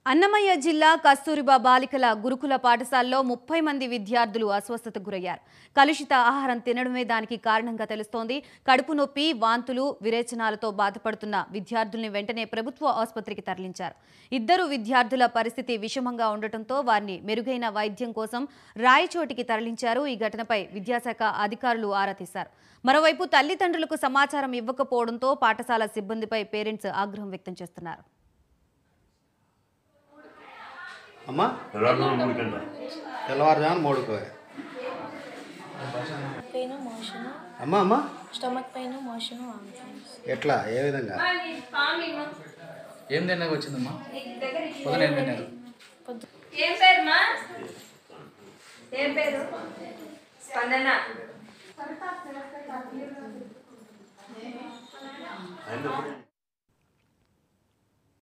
అన్నమయ్య జిల్లా కస్తూరిబా బాలికల గురుకుల పాఠశాలలో ముప్పై మంది విద్యార్థులు అస్వస్థతకు గురయ్యారు కలుషిత ఆహారం తినడమే దానికి కారణంగా తెలుస్తోంది కడుపు నొప్పి వాంతులు విరేచనాలతో బాధపడుతున్న విద్యార్థుల్ని వెంటనే ప్రభుత్వ ఆసుపత్రికి తరలించారు ఇద్దరు విద్యార్థుల పరిస్థితి విషమంగా ఉండటంతో వారిని మెరుగైన వైద్యం కోసం రాయచోటికి తరలించారు ఈ ఘటనపై విద్యాశాఖ అధికారులు ఆరా తీశారు మరోవైపు తల్లిదండ్రులకు సమాచారం ఇవ్వకపోవడంతో పాఠశాల సిబ్బందిపై పేరెంట్స్ ఆగ్రహం వ్యక్తం చేస్తున్నారు అమ్మా తెల్లవారుజామున మూడు గంటల తెల్లవారుజామున మూడుకు పెయిన్ మోషన్ అమ్మా అమ్మా స్టమక్ పెయిన్ మోషన్ వామిటింగ్స్ ఎట్లా ఏ విధంగా ఏం తిన్నాక వచ్చిందమ్మా పొద్దున ఏం తిన్నారు పొద్దు ఏం పేరు మా ఏం పేరు స్పందన ఆయన